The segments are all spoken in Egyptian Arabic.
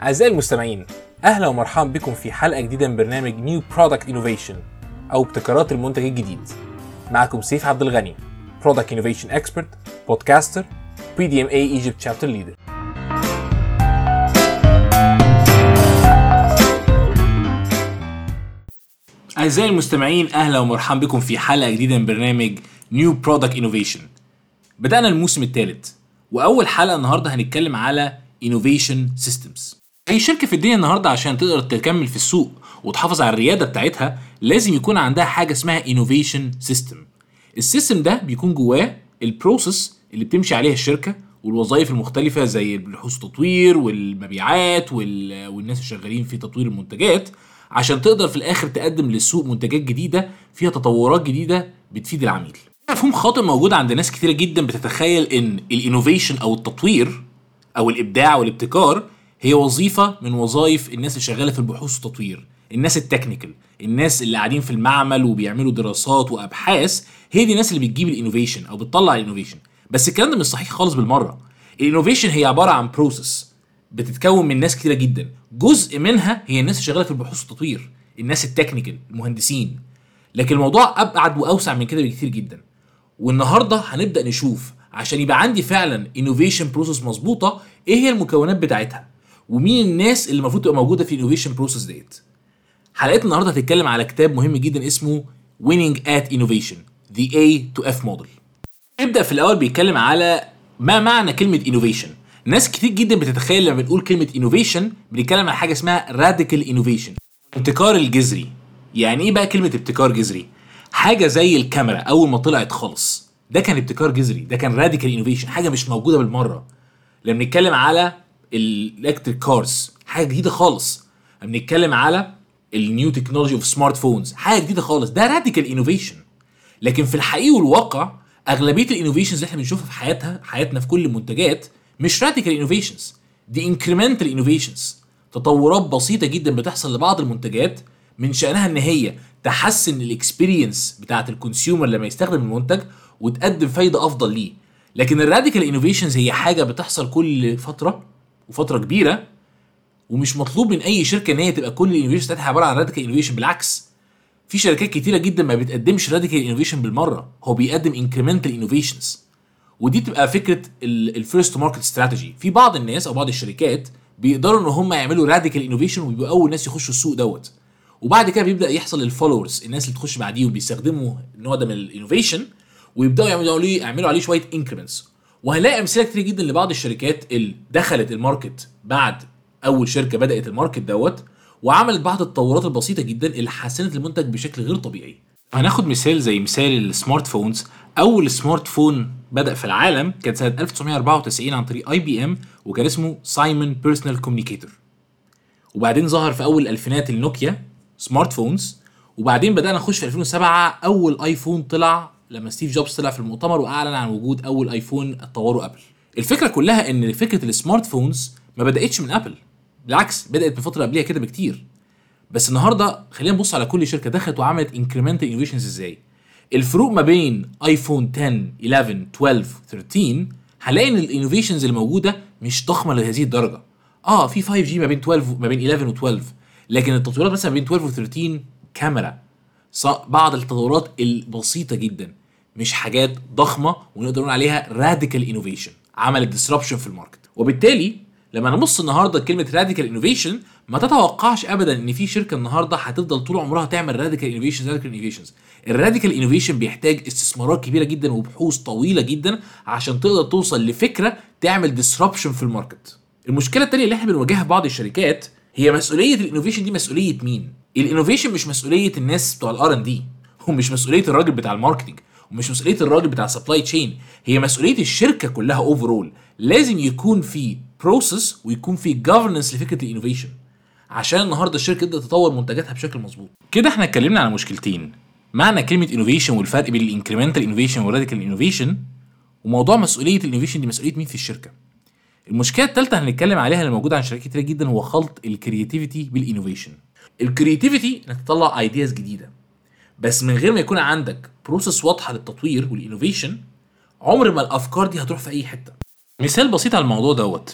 أعزائي المستمعين أهلا ومرحبا بكم في حلقة جديدة من برنامج نيو برودكت انوفيشن أو ابتكارات المنتج الجديد معكم سيف عبد الغني برودكت انوفيشن اكسبرت بودكاستر بي دي ام اي ايجيبت شابتر ليدر أعزائي المستمعين أهلا ومرحبا بكم في حلقة جديدة من برنامج نيو برودكت انوفيشن بدأنا الموسم الثالث وأول حلقة النهاردة هنتكلم على انوفيشن سيستمز اي شركه في الدنيا النهارده عشان تقدر تكمل في السوق وتحافظ على الرياده بتاعتها لازم يكون عندها حاجه اسمها انوفيشن سيستم السيستم ده بيكون جواه البروسيس اللي بتمشي عليها الشركه والوظائف المختلفه زي البحوث التطوير والمبيعات وال... والناس اللي شغالين في تطوير المنتجات عشان تقدر في الاخر تقدم للسوق منتجات جديده فيها تطورات جديده بتفيد العميل مفهوم خاطئ موجود عند ناس كتيره جدا بتتخيل ان الانوفيشن او التطوير او الابداع والابتكار هي وظيفه من وظائف الناس اللي شغاله في البحوث والتطوير الناس التكنيكال الناس اللي قاعدين في المعمل وبيعملوا دراسات وابحاث هي دي الناس اللي بتجيب الانوفيشن او بتطلع الانوفيشن بس الكلام ده مش صحيح خالص بالمره الانوفيشن هي عباره عن بروسيس بتتكون من ناس كتيره جدا جزء منها هي الناس اللي شغاله في البحوث والتطوير الناس التكنيكال المهندسين لكن الموضوع ابعد واوسع من كده بكتير جدا والنهارده هنبدا نشوف عشان يبقى عندي فعلا انوفيشن بروسيس مظبوطه ايه هي المكونات بتاعتها ومين الناس اللي المفروض تبقى موجوده في الانوفيشن بروسيس ديت حلقتنا النهارده هتتكلم على كتاب مهم جدا اسمه Winning at Innovation The A to F Model نبدا في الاول بيتكلم على ما معنى كلمه انوفيشن ناس كتير جدا بتتخيل لما بنقول كلمه انوفيشن بنتكلم عن حاجه اسمها راديكال انوفيشن ابتكار الجذري يعني ايه بقى كلمه ابتكار جذري حاجه زي الكاميرا اول ما طلعت خالص ده كان ابتكار جذري ده كان راديكال انوفيشن حاجه مش موجوده بالمره لما بنتكلم على الالكتريك كارز حاجه جديده خالص لما بنتكلم على النيو تكنولوجي اوف سمارت فونز حاجه جديده خالص ده راديكال انوفيشن لكن في الحقيقه والواقع اغلبيه الانوفيشنز اللي احنا بنشوفها في حياتها حياتنا في كل المنتجات مش راديكال انوفيشنز دي انكريمنتال انوفيشنز تطورات بسيطه جدا بتحصل لبعض المنتجات من شانها ان هي تحسن الاكسبيرينس بتاعه الكونسيومر لما يستخدم المنتج وتقدم فايده افضل ليه لكن الراديكال انوفيشنز هي حاجه بتحصل كل فتره وفتره كبيره ومش مطلوب من اي شركه ان هي تبقى كل الانوفيشن بتاعتها عباره عن راديكال انوفيشن بالعكس في شركات كتيره جدا ما بتقدمش راديكال انوفيشن بالمره هو بيقدم انكريمنتال انوفيشنز ودي تبقى فكره الفيرست ماركت استراتيجي في بعض الناس او بعض الشركات بيقدروا ان هم يعملوا راديكال انوفيشن ويبقوا اول ناس يخشوا السوق دوت وبعد كده بيبدا يحصل الفولورز الناس اللي تخش بعديهم بيستخدموا النوع ده من الانوفيشن ويبداوا يعملوا عليه يعملوا عليه شويه انكريمنتس وهنلاقي امثله كتير جدا لبعض الشركات اللي دخلت الماركت بعد اول شركه بدات الماركت دوت وعملت بعض التطورات البسيطه جدا اللي حسنت المنتج بشكل غير طبيعي هناخد مثال زي مثال السمارت فونز اول سمارت فون بدا في العالم كان سنه 1994 عن طريق اي بي ام وكان اسمه سايمون بيرسونال كوميونيكيتور وبعدين ظهر في اول الالفينات النوكيا سمارت فونز وبعدين بدانا نخش في 2007 اول ايفون طلع لما ستيف جوبز طلع في المؤتمر واعلن عن وجود اول ايفون طوره ابل الفكره كلها ان فكره السمارت فونز ما بداتش من ابل بالعكس بدات بفتره قبلها كده بكتير بس النهارده خلينا نبص على كل شركه دخلت وعملت انكريمنتال انوفيشنز ازاي الفروق ما بين ايفون 10 11 12 13 هنلاقي ان الانوفيشنز اللي موجوده مش ضخمه لهذه الدرجه اه في 5 جي ما بين 12 ما بين 11 و12 لكن التطويرات مثلا ما بين 12 و13 كاميرا بعض التطورات البسيطه جدا مش حاجات ضخمه ونقدر نقول عليها راديكال انوفيشن عملت ديسربشن في الماركت وبالتالي لما نبص النهارده كلمه راديكال انوفيشن ما تتوقعش ابدا ان في شركه النهارده هتفضل طول عمرها تعمل راديكال انوفيشن راديكال انوفيشنز الراديكال انوفيشن بيحتاج استثمارات كبيره جدا وبحوث طويله جدا عشان تقدر توصل لفكره تعمل ديسربشن في الماركت المشكله الثانيه اللي احنا بنواجهها في بعض الشركات هي مسؤوليه الانوفيشن دي مسؤوليه مين الانوفيشن مش مسؤوليه الناس بتوع الار ان دي ومش مسؤوليه الراجل بتاع الماركتنج ومش مسؤوليه الراجل بتاع السبلاي تشين هي مسؤوليه الشركه كلها اوفرول لازم يكون في بروسيس ويكون في جفرنس لفكره الانوفيشن عشان النهارده الشركه تقدر تطور منتجاتها بشكل مظبوط كده احنا اتكلمنا على مشكلتين معنى كلمه انوفيشن والفرق بين الانكريمنتال انوفيشن والراديكال انوفيشن وموضوع مسؤوليه الانوفيشن دي مسؤوليه مين في الشركه المشكله الثالثه هنتكلم عليها اللي موجوده عند شركات كتير جدا هو خلط الكرياتيفيتي بالانوفيشن الكرياتيفيتي انك تطلع ايدياز جديده بس من غير ما يكون عندك بروسيس واضحه للتطوير والانوفيشن عمر ما الافكار دي هتروح في اي حته مثال بسيط على الموضوع دوت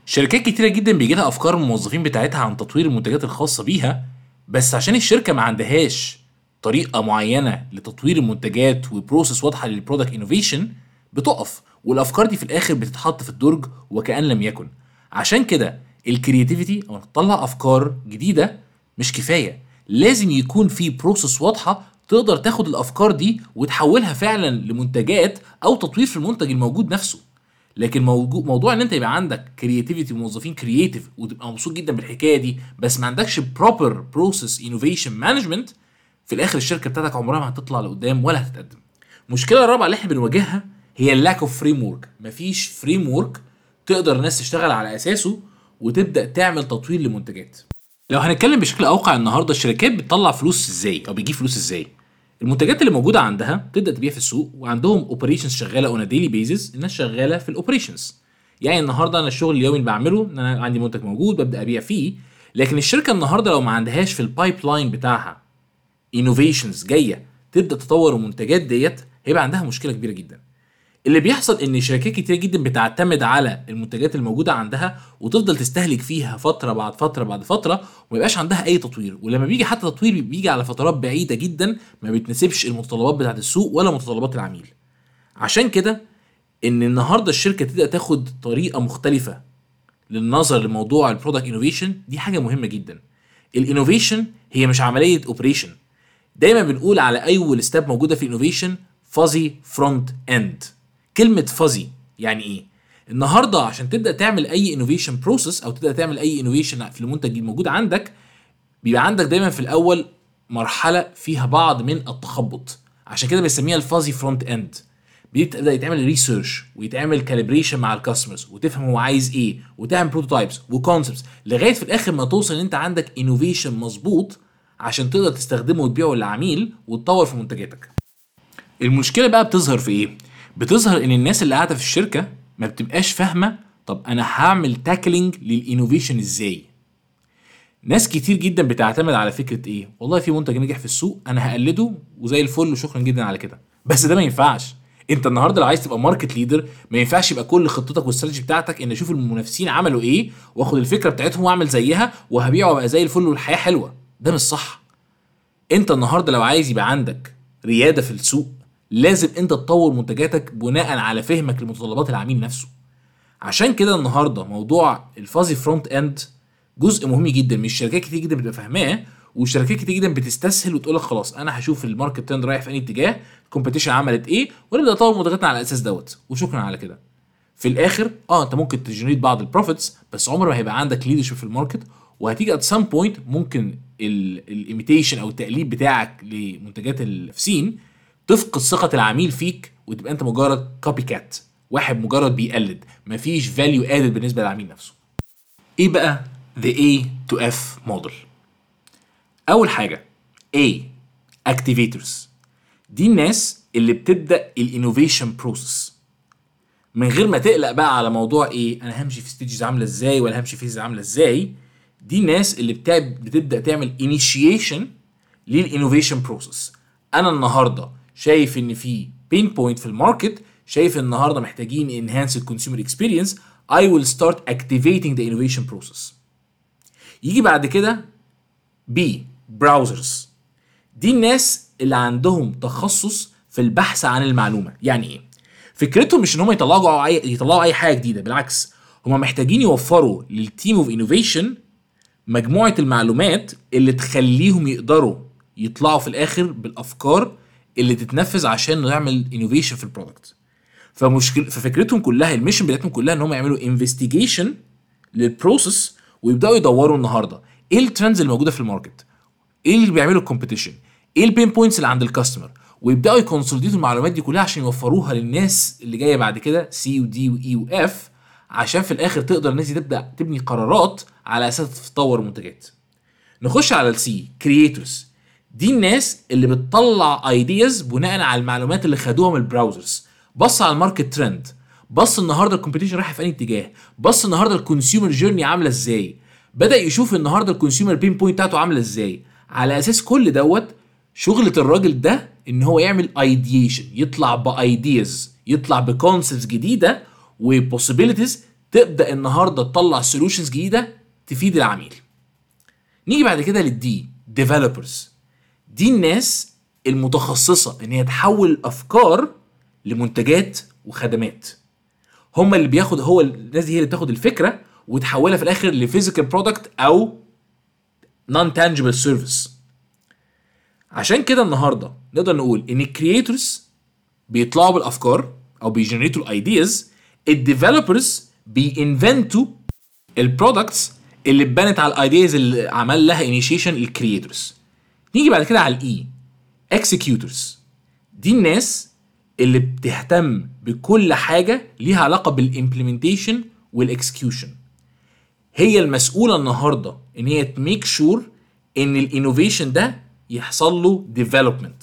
شركات كتيره جدا بيجي لها افكار من الموظفين بتاعتها عن تطوير المنتجات الخاصه بيها بس عشان الشركه ما عندهاش طريقه معينه لتطوير المنتجات وبروسيس واضحه للبرودكت انوفيشن بتقف والافكار دي في الاخر بتتحط في الدرج وكان لم يكن عشان كده الكرياتيفيتي او تطلع افكار جديده مش كفايه لازم يكون في بروسيس واضحه تقدر تاخد الافكار دي وتحولها فعلا لمنتجات او تطوير في المنتج الموجود نفسه لكن موجو- موضوع ان انت يبقى عندك كرياتيفيتي وموظفين كرياتيف وتبقى مبسوط جدا بالحكايه دي بس ما عندكش بروبر بروسيس انوفيشن مانجمنت في الاخر الشركه بتاعتك عمرها ما هتطلع لقدام ولا هتتقدم المشكله الرابعه اللي احنا بنواجهها هي اللاك اوف فريم ورك مفيش فريم ورك تقدر الناس تشتغل على اساسه وتبدا تعمل تطوير لمنتجات لو هنتكلم بشكل اوقع النهارده الشركات بتطلع فلوس ازاي او بتجيب فلوس ازاي المنتجات اللي موجوده عندها تبدا تبيع في السوق وعندهم اوبريشنز شغاله اون ديلي بيزس الناس شغاله في الاوبريشنز يعني النهارده انا الشغل اليومي اللي بعمله ان انا عندي منتج موجود ببدا ابيع فيه لكن الشركه النهارده لو ما عندهاش في البايب لاين بتاعها انوفيشنز جايه تبدا تطور المنتجات ديت هيبقى عندها مشكله كبيره جدا اللي بيحصل ان شركات كتير جدا بتعتمد على المنتجات الموجوده عندها وتفضل تستهلك فيها فتره بعد فتره بعد فتره وما يبقاش عندها اي تطوير ولما بيجي حتى تطوير بيجي على فترات بعيده جدا ما بتناسبش المتطلبات بتاعه السوق ولا متطلبات العميل عشان كده ان النهارده الشركه تبدا تاخد طريقه مختلفه للنظر لموضوع البرودكت انوفيشن دي حاجه مهمه جدا الانوفيشن هي مش عمليه اوبريشن دايما بنقول على اول ستيب موجوده في الانوفيشن فازي فرونت اند كلمه فازي يعني ايه النهارده عشان تبدا تعمل اي انوفيشن بروسيس او تبدا تعمل اي انوفيشن في المنتج الموجود عندك بيبقى عندك دايما في الاول مرحله فيها بعض من التخبط عشان كده بنسميها الفازي فرونت اند بيبدا يتعمل ريسيرش ويتعمل كاليبريشن مع الكاستمرز وتفهم هو عايز ايه وتعمل بروتوتايبس وكونسبتس لغايه في الاخر ما توصل ان انت عندك انوفيشن مظبوط عشان تقدر تستخدمه وتبيعه للعميل وتطور في منتجاتك المشكله بقى بتظهر في ايه بتظهر ان الناس اللي قاعده في الشركه ما بتبقاش فاهمه طب انا هعمل تاكلينج للانوفيشن ازاي ناس كتير جدا بتعتمد على فكره ايه والله في منتج نجح في السوق انا هقلده وزي الفل وشكرا جدا على كده بس ده ما ينفعش انت النهارده لو عايز تبقى ماركت ليدر ما ينفعش يبقى كل خطتك والاستراتيجي بتاعتك ان اشوف المنافسين عملوا ايه واخد الفكره بتاعتهم واعمل زيها وهبيعه وابقى زي الفل والحياه حلوه ده مش صح انت النهارده لو عايز يبقى عندك رياده في السوق لازم انت تطور منتجاتك بناء على فهمك لمتطلبات العميل نفسه عشان كده النهارده موضوع الفازي فرونت اند جزء مهم جدا مش شركات كتير جدا بتبقى فاهماه وشركات كتير جدا بتستسهل وتقول لك خلاص انا هشوف الماركت ترند رايح في اي اتجاه الكومبيتيشن عملت ايه ونبدا نطور منتجاتنا على الاساس دوت وشكرا على كده في الاخر اه انت ممكن تجنريت بعض البروفيتس بس عمر ما هيبقى عندك ليدرشيب في الماركت وهتيجي ات سام بوينت ممكن الايميتيشن او التقليد بتاعك لمنتجات الفسين تفقد ثقه العميل فيك وتبقى انت مجرد كوبي كات واحد مجرد بيقلد مفيش فاليو ادد بالنسبه للعميل نفسه ايه بقى the A to F model اول حاجه A activators دي الناس اللي بتبدا الانوفيشن بروسيس من غير ما تقلق بقى على موضوع ايه انا همشي في ستيجز عامله ازاي ولا همشي فيز عامله ازاي دي الناس اللي بتاع بتبدا تعمل انيشيشن للانوفيشن بروسيس انا النهارده شايف ان في بين بوينت في الماركت شايف النهارده محتاجين انهانس الكونسيومر اكسبيرينس I will start activating the innovation process يجي بعد كده B براوزرز دي الناس اللي عندهم تخصص في البحث عن المعلومه يعني ايه فكرتهم مش ان هم يطلعوا اي يطلعوا اي حاجه جديده بالعكس هم محتاجين يوفروا للتيم اوف انوفيشن مجموعه المعلومات اللي تخليهم يقدروا يطلعوا في الاخر بالافكار اللي تتنفذ عشان نعمل انوفيشن في البرودكت فمشكل ففكرتهم كلها الميشن بتاعتهم كلها ان هم يعملوا انفستيجيشن للبروسيس ويبداوا يدوروا النهارده ايه الترندز اللي موجوده في الماركت ايه اللي بيعمله الكومبيتيشن ايه البين بوينتس اللي عند الكاستمر ويبداوا يكونسوليديتوا المعلومات دي كلها عشان يوفروها للناس اللي جايه بعد كده سي ودي واي واف عشان في الاخر تقدر الناس دي تبدا تبني قرارات على اساس تطور منتجات نخش على السي كرييتورز دي الناس اللي بتطلع ايدياز بناء على المعلومات اللي خدوها من البراوزرز بص على الماركت ترند بص النهارده الكومبيتيشن رايح في اي اتجاه بص النهارده الكونسيومر جيرني عامله ازاي بدا يشوف النهارده الكونسيومر بين بوينت بتاعته عامله ازاي على اساس كل دوت شغله الراجل ده ان هو يعمل ايديشن يطلع بايدياز يطلع بكونسبتس جديده وبوسيبيليتيز تبدا النهارده تطلع سولوشنز جديده تفيد العميل نيجي بعد كده للدي ديفلوبرز دي الناس المتخصصه ان هي تحول الافكار لمنتجات وخدمات هم اللي بياخد هو الناس دي هي اللي بتاخد الفكره وتحولها في الاخر لفيزيكال برودكت او نون تانجبل سيرفيس عشان كده النهارده نقدر نقول ان الكرييتورز بيطلعوا بالافكار او بيجنريتوا الايدياز الديفلوبرز بينفنتوا البرودكتس اللي اتبنت على الايدياز اللي عمل لها انيشيشن الكرييتورز نيجي بعد كده على الاي اكسكيوتورز دي الناس اللي بتهتم بكل حاجه ليها علاقه بالامبلمنتيشن والاكسكيوشن هي المسؤوله النهارده ان هي تميك شور ان الانوفيشن ده يحصل له ديفلوبمنت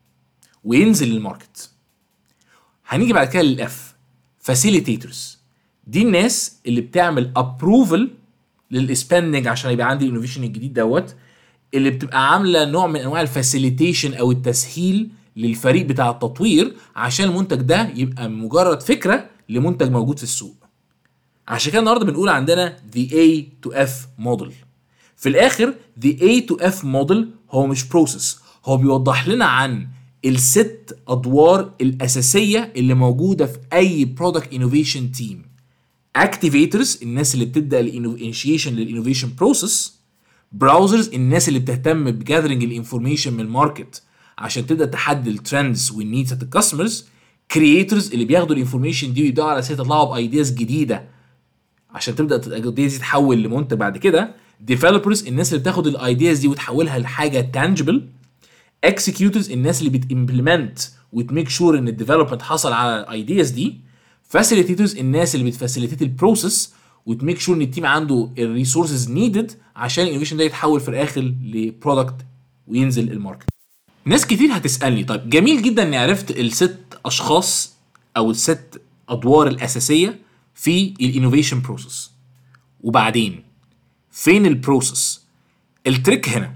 وينزل للماركت هنيجي بعد كده للاف فاسيليتيتورز دي الناس اللي بتعمل ابروفل للسبندنج عشان يبقى عندي الانوفيشن الجديد دوت اللي بتبقى عامله نوع من انواع الفاسيليتيشن او التسهيل للفريق بتاع التطوير عشان المنتج ده يبقى مجرد فكره لمنتج موجود في السوق عشان كده النهارده بنقول عندنا the A to F model في الاخر the A to F model هو مش بروسيس هو بيوضح لنا عن الست ادوار الاساسيه اللي موجوده في اي برودكت انوفيشن تيم اكتيفيتورز الناس اللي بتبدا الانيشيشن للانوفيشن بروسيس براوزرز الناس اللي بتهتم بجاذرنج الانفورميشن من الماركت عشان تبدا تحدد الترندز والنيدز بتاعت الكاستمرز كرييتورز اللي بياخدوا الانفورميشن دي ويبداوا على اساس يطلعوا بايدياز جديده عشان تبدا الايدياز دي تتحول لمنتج بعد كده ديفلوبرز الناس اللي بتاخد الايدياز دي وتحولها لحاجه تانجبل اكسكيوتورز الناس اللي بتمبلمنت وتميك شور ان الديفلوبمنت حصل على الايدياز دي فاسيليتيتورز الناس اللي بتفاسيليتيت البروسيس وتميك شور ان التيم عنده الريسورسز نيدد عشان الانوفيشن ده يتحول في الاخر لبرودكت وينزل الماركت ناس كتير هتسالني طيب جميل جدا اني عرفت الست اشخاص او الست ادوار الاساسيه في الانوفيشن بروسيس وبعدين فين البروسيس التريك هنا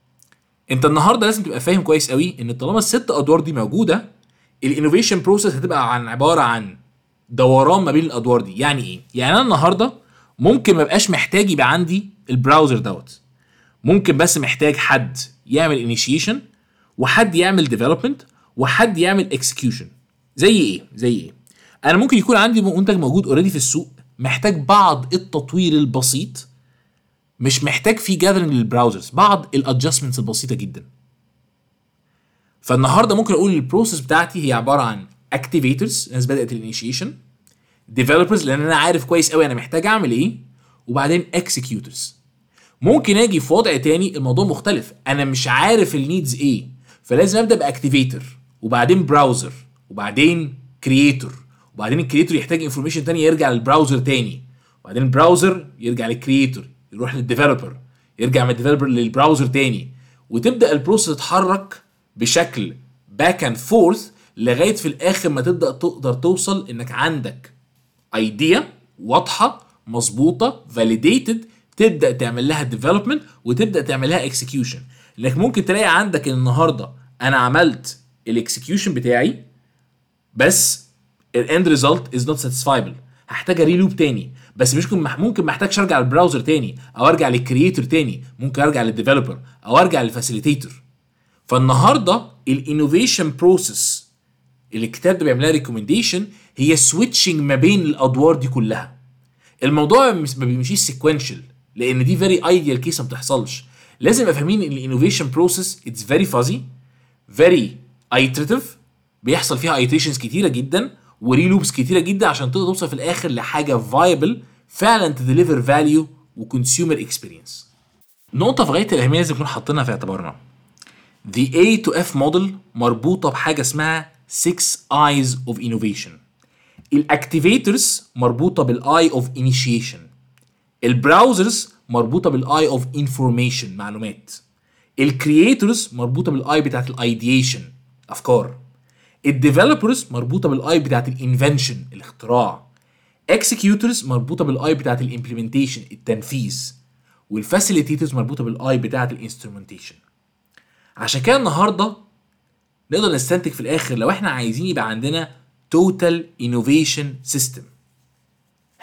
انت النهارده لازم تبقى فاهم كويس قوي ان طالما الست ادوار دي موجوده الانوفيشن بروسيس هتبقى عن عباره عن دوران ما بين الادوار دي يعني ايه يعني انا النهارده ممكن ما ابقاش محتاج يبقى عندي البراوزر دوت ممكن بس محتاج حد يعمل انيشيشن وحد يعمل ديفلوبمنت وحد يعمل اكسكيوشن زي ايه زي ايه انا ممكن يكون عندي منتج موجود اوريدي في السوق محتاج بعض التطوير البسيط مش محتاج فيه جاذرنج للبراوزرز بعض الادجستمنتس البسيطه جدا فالنهارده ممكن اقول البروسيس بتاعتي هي عباره عن اكتيفيتورز ناس بدات الانيشيشن ديفلوبرز لان انا عارف كويس قوي انا محتاج اعمل ايه وبعدين اكسكيوتورز ممكن اجي في وضع تاني الموضوع مختلف انا مش عارف النيدز ايه فلازم ابدا باكتيفيتور وبعدين براوزر وبعدين كرييتور وبعدين الكرييتور يحتاج انفورميشن تاني يرجع للبراوزر تاني وبعدين البراوزر يرجع للكرييتور يروح للديفلوبر يرجع من الديفلوبر للبراوزر تاني وتبدا البروسيس تتحرك بشكل باك اند فورث لغايه في الاخر ما تبدا تقدر توصل انك عندك ايديا واضحه مظبوطه فاليديتد تبدا تعمل لها ديفلوبمنت وتبدا تعمل لها اكسكيوشن لكن ممكن تلاقي عندك النهارده انا عملت الاكسكيوشن بتاعي بس الاند ريزلت از نوت ساتيسفايبل هحتاج ريلوب تاني بس مش ممكن ممكن ما احتاجش ارجع للبراوزر تاني او ارجع للكرييتور تاني ممكن ارجع للديفلوبر او ارجع للفاسيليتيتور فالنهارده الانوفيشن بروسيس اللي الكتاب ده بيعملها ريكومنديشن هي سويتشنج ما بين الادوار دي كلها الموضوع مش- ما بيمشيش سيكونشال لان دي فيري ايديال كيس ما بتحصلش لازم يبقى فاهمين ان الانوفيشن بروسيس اتس فيري فازي فيري ايتريتيف بيحصل فيها ايتريشنز كتيره جدا وريلوبس كتيره جدا عشان تقدر توصل في الاخر لحاجه فايبل فعلا تديليفر فاليو وكونسيومر اكسبيرينس نقطه في غايه الاهميه لازم نكون حاطينها في اعتبارنا The A to F model مربوطة بحاجة اسمها 6 Eyes of Innovation. الاكتيفيتورز مربوطة بالاي اوف initiation. البراوزرز مربوطة بالاي اوف information معلومات. الكرييتورز مربوطة بالاي بتاعت الايديشن افكار. الديفلوبرز مربوطة بالاي بتاعت الانفنشن الاختراع. اكسكيوتورز مربوطة بالاي بتاعت الامبلمنتيشن التنفيذ. والفاسيليتيتورز مربوطة بالاي بتاعت الانسترومنتيشن. عشان كده النهارده نقدر نستنتج في الاخر لو احنا عايزين يبقى عندنا توتال انوفيشن سيستم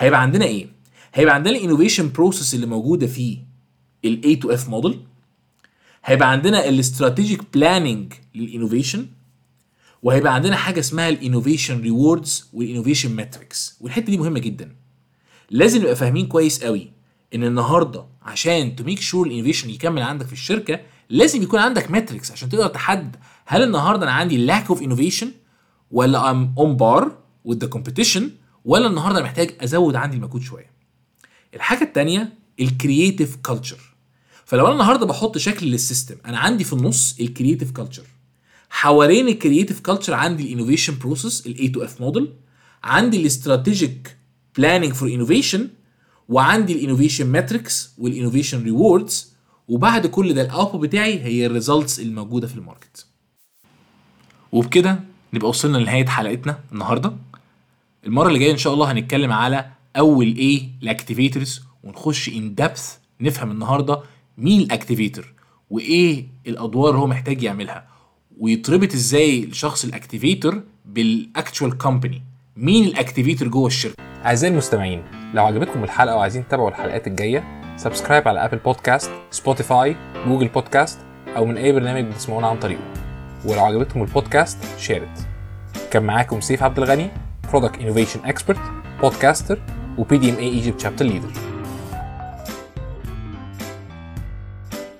هيبقى عندنا ايه هيبقى عندنا الانوفيشن بروسيس اللي موجوده في الاي تو اف موديل هيبقى عندنا الاستراتيجيك بلاننج للانوفيشن وهيبقى عندنا حاجه اسمها الانوفيشن ريوردز والانوفيشن ماتريكس والحته دي مهمه جدا لازم نبقى فاهمين كويس قوي ان النهارده عشان تو ميك شور الانوفيشن يكمل عندك في الشركه لازم يكون عندك ماتريكس عشان تقدر تحدد هل النهارده انا عندي lack اوف انوفيشن ولا ام اون بار with the competition ولا النهارده أنا محتاج ازود عندي المجهود شويه الحاجه الثانيه الكرييتيف كلتشر فلو انا النهارده بحط شكل للسيستم انا عندي في النص الكرييتيف كلتشر حوالين الكرييتيف كلتشر عندي الانوفيشن بروسيس الاي تو اف موديل عندي الاستراتيجيك بلاننج فور انوفيشن وعندي الانوفيشن ماتريكس والانوفيشن ريوردز وبعد كل ده الاوتبوت بتاعي هي الريزلتس الموجوده في الماركت وبكده نبقى وصلنا لنهايه حلقتنا النهارده المره اللي جايه ان شاء الله هنتكلم على اول ايه الاكتيفيتورز ونخش ان دبث نفهم النهارده مين الاكتيفيتور وايه الادوار اللي هو محتاج يعملها ويتربط ازاي الشخص الاكتيفيتور بالاكتشوال كومباني مين الاكتيفيتور جوه الشركه أعزائي المستمعين لو عجبتكم الحلقة وعايزين تتابعوا الحلقات الجاية سبسكرايب على أبل بودكاست سبوتيفاي جوجل بودكاست أو من أي برنامج بتسمعونا عن طريقه ولو عجبتكم البودكاست شيرت كان معاكم سيف عبد الغني برودكت انوفيشن اكسبرت بودكاستر وبي دي ام اي ايجيبت شابتر ليدر